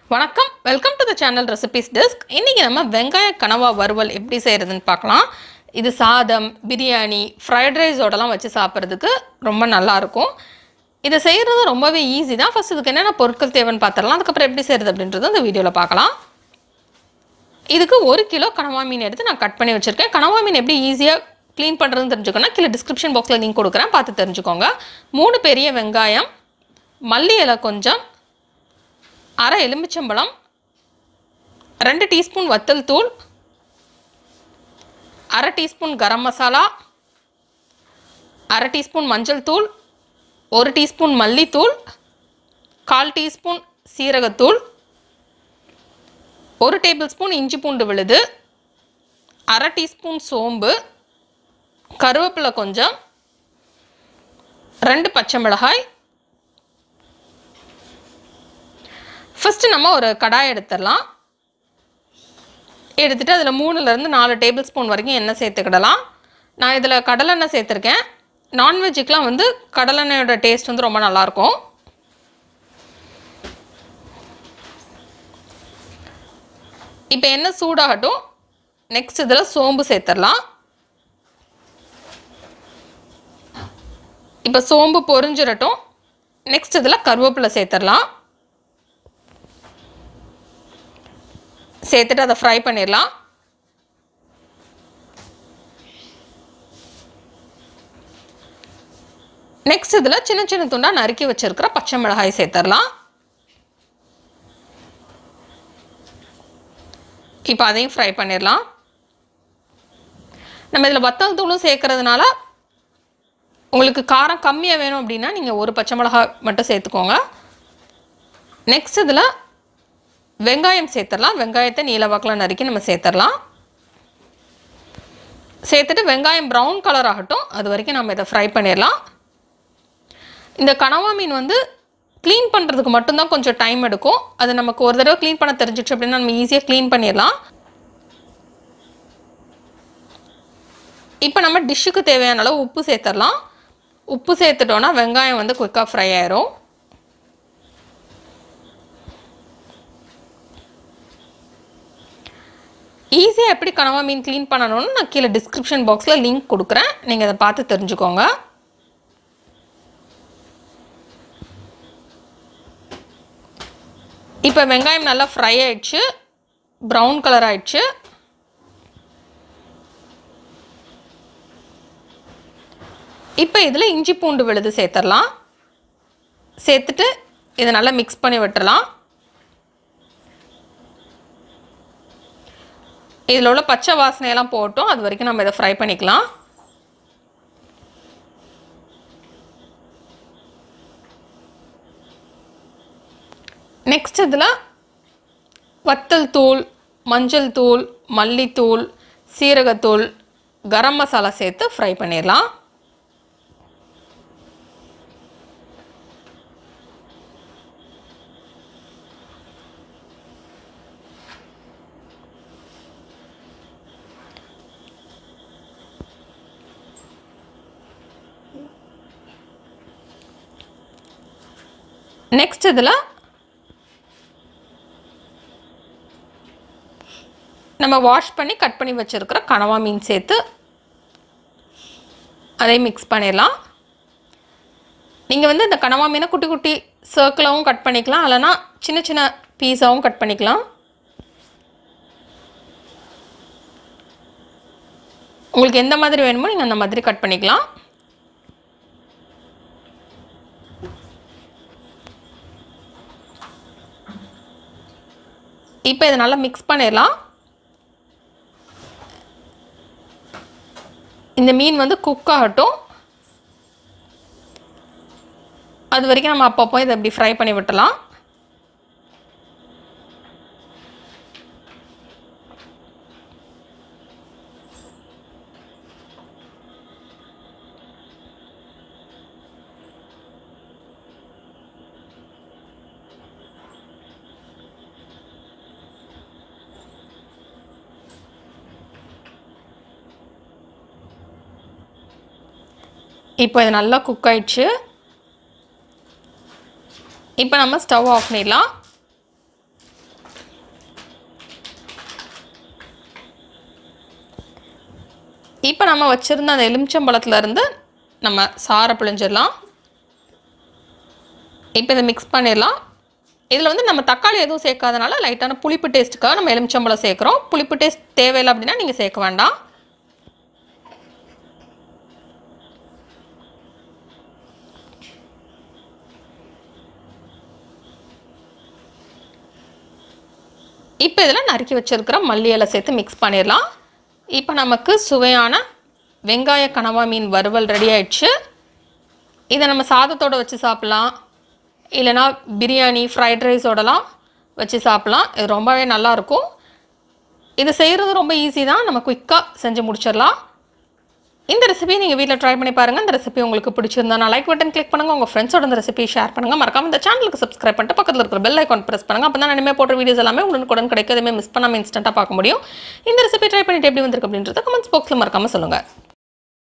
வணக்கம் welcome to the channel recipes desk இன்றைக்கி நம்ம வெங்காய கனவா வறுவல் எப்படி செய்கிறதுன்னு பார்க்கலாம் இது சாதம் பிரியாணி ஃப்ரைட் ரைஸோடலாம் வச்சு சாப்பிட்றதுக்கு ரொம்ப நல்லாயிருக்கும் இதை செய்கிறது ரொம்பவே ஈஸி தான் ஃபஸ்ட் இதுக்கு என்னென்ன பொருட்கள் தேவைன்னு பார்த்துடலாம் அதுக்கப்புறம் எப்படி செய்கிறது அப்படின்றது இந்த வீடியோவில் பார்க்கலாம் இதுக்கு ஒரு கிலோ கனவா மீன் எடுத்து நான் கட் பண்ணி வச்சுருக்கேன் கனவா மீன் எப்படி ஈஸியாக க்ளீன் பண்ணுறதுன்னு தெரிஞ்சுக்கணும் கீழே டிஸ்கிரிப்ஷன் பாக்ஸில் லிங்க் கொடுக்குறேன் பார்த்து தெரிஞ்சுக்கோங்க மூணு பெரிய வெங்காயம் மல்லி இலை கொஞ்சம் அரை எலுமிச்சம்பழம் ரெண்டு டீஸ்பூன் வத்தல் தூள் அரை டீஸ்பூன் கரம் மசாலா அரை டீஸ்பூன் மஞ்சள் தூள் ஒரு டீஸ்பூன் மல்லித்தூள் கால் டீஸ்பூன் சீரகத்தூள் ஒரு டேபிள் ஸ்பூன் இஞ்சி பூண்டு விழுது அரை டீஸ்பூன் சோம்பு கருவேப்பிலை கொஞ்சம் ரெண்டு பச்சை மிளகாய் ஃபஸ்ட்டு நம்ம ஒரு கடாய் எடுத்துடலாம் எடுத்துகிட்டு அதில் மூணுலேருந்து நாலு டேபிள் ஸ்பூன் வரைக்கும் எண்ணெய் சேர்த்துக்கிடலாம் நான் இதில் கடலெண்ணெய் சேர்த்துருக்கேன் நான்வெஜ்ஜுக்கெலாம் வந்து கடலெண்ணெயோட டேஸ்ட் வந்து ரொம்ப நல்லாயிருக்கும் இப்போ எண்ணெய் சூடாகட்டும் நெக்ஸ்ட் இதில் சோம்பு சேர்த்துடலாம் இப்போ சோம்பு பொரிஞ்சிடட்டும் நெக்ஸ்ட் இதில் கருவேப்பிலை சேர்த்துடலாம் சேர்த்துட்டு அதை ஃப்ரை பண்ணிடலாம் நெக்ஸ்ட் இதில் சின்ன சின்ன துண்டாக நறுக்கி வச்சுருக்கிற பச்சை மிளகாய் சேர்த்துடலாம் இப்போ அதையும் ஃப்ரை பண்ணிடலாம் நம்ம இதில் வத்தல் தூளும் சேர்க்கறதுனால உங்களுக்கு காரம் கம்மியாக வேணும் அப்படின்னா நீங்கள் ஒரு பச்சை மிளகாய் மட்டும் சேர்த்துக்கோங்க நெக்ஸ்ட் இதில் வெங்காயம் சேர்த்துடலாம் வெங்காயத்தை நீலவாக்கில் நறுக்கி நம்ம சேர்த்துடலாம் சேர்த்துட்டு வெங்காயம் ப்ரௌன் கலர் ஆகட்டும் அது வரைக்கும் நம்ம இதை ஃப்ரை பண்ணிடலாம் இந்த கனவா மீன் வந்து க்ளீன் பண்ணுறதுக்கு மட்டும்தான் கொஞ்சம் டைம் எடுக்கும் அது நமக்கு ஒரு தடவை க்ளீன் பண்ண தெரிஞ்சிச்சு அப்படின்னா நம்ம ஈஸியாக க்ளீன் பண்ணிடலாம் இப்போ நம்ம டிஷ்ஷுக்கு தேவையான அளவு உப்பு சேர்த்துடலாம் உப்பு சேர்த்துட்டோன்னா வெங்காயம் வந்து குயிக்காக ஃப்ரை ஆயிரும் ஈஸியாக எப்படி கனவா மீன் க்ளீன் பண்ணணும்னு நான் கீழே டிஸ்கிரிப்ஷன் பாக்ஸில் லிங்க் கொடுக்குறேன் நீங்கள் அதை பார்த்து தெரிஞ்சுக்கோங்க இப்போ வெங்காயம் நல்லா ஃப்ரை ஆயிடுச்சு ப்ரௌன் கலர் ஆயிடுச்சு இப்போ இதில் இஞ்சி பூண்டு விழுது சேர்த்துடலாம் சேர்த்துட்டு இதை நல்லா மிக்ஸ் பண்ணி விட்டுறலாம் இதில் உள்ள பச்சை வாசனையெல்லாம் போட்டோம் அது வரைக்கும் நம்ம இதை ஃப்ரை பண்ணிக்கலாம் நெக்ஸ்ட் இதில் வத்தல் தூள் மஞ்சள் தூள் மல்லித்தூள் சீரகத்தூள் கரம் மசாலா சேர்த்து ஃப்ரை பண்ணிடலாம் நெக்ஸ்ட் இதில் நம்ம வாஷ் பண்ணி கட் பண்ணி வச்சுருக்கிற கனவா மீன் சேர்த்து அதை மிக்ஸ் பண்ணிடலாம் நீங்கள் வந்து இந்த கனவா மீனை குட்டி குட்டி சர்க்கிளாகவும் கட் பண்ணிக்கலாம் இல்லைனா சின்ன சின்ன பீஸாகவும் கட் பண்ணிக்கலாம் உங்களுக்கு எந்த மாதிரி வேணுமோ நீங்கள் அந்த மாதிரி கட் பண்ணிக்கலாம் இப்போ இதை நல்லா மிக்ஸ் பண்ணிடலாம் இந்த மீன் வந்து குக் ஆகட்டும் அது வரைக்கும் நம்ம அப்பப்போ இதை இப்படி ஃப்ரை பண்ணி விட்டலாம் இப்போ இது நல்லா குக் ஆயிடுச்சு இப்போ நம்ம ஸ்டவ் ஆஃப் பண்ணிடலாம் இப்போ நம்ம வச்சுருந்த அந்த எலுமிச்சம்பழத்துல இருந்து நம்ம சாரை பிழிஞ்சிடலாம் இப்போ இதை மிக்ஸ் பண்ணிடலாம் இதில் வந்து நம்ம தக்காளி எதுவும் சேர்க்காதனால லைட்டான புளிப்பு டேஸ்ட்டுக்காக நம்ம எலுமிச்சம்பழம் சேர்க்குறோம் புளிப்பு டேஸ்ட் தேவையில்லை அப்படின்னா நீங்கள் சேர்க்க வேண்டாம் இப்போ இதில் நறுக்கி வச்சிருக்கிற மல்லி இலை சேர்த்து மிக்ஸ் பண்ணிடலாம் இப்போ நமக்கு சுவையான வெங்காய கனவா மீன் வறுவல் ரெடி ஆயிடுச்சு இதை நம்ம சாதத்தோடு வச்சு சாப்பிட்லாம் இல்லைனா பிரியாணி ஃப்ரைட் ரைஸோடலாம் வச்சு சாப்பிட்லாம் இது ரொம்பவே நல்லாயிருக்கும் இது செய்கிறது ரொம்ப ஈஸி தான் நம்ம குயிக்காக செஞ்சு முடிச்சிடலாம் இந்த ரெசிபி நீங்கள் வீட்டில் ட்ரை பண்ணி பாருங்கள் இந்த ரெசிபி உங்களுக்கு பிடிச்சிருந்தா நான் லைக் பட்டன் கிளிக் பண்ணுங்கள் உங்கள் ஃப்ரெண்ட்ஸோட இந்த ரெசிபி ஷேர் பண்ணுங்கள் மறக்காம இந்த சேனலுக்கு சப்ஸ்கிரைப் பண்ணிட்டு பக்கத்தில் இருக்கிற பெல் ஐக்கான் ப்ரெஸ் பண்ணுங்கள் அப்போ தான் நான் இனிமேல் போடுற வீடியோஸ் எல்லாமே உடனுக்குடன் கிடைக்கும் எதுவுமே மிஸ் பண்ணாமல் இன்ஸ்டண்ட்டாக பார்க்க முடியும் இந்த ரெசிபி ட்ரை பண்ணிட்டு எப்படி வந்திருக்கு அப்படின்றத கமெண்ட்ஸ் பாக்ஸில் மறக்காமல் சொல்லுங்கள்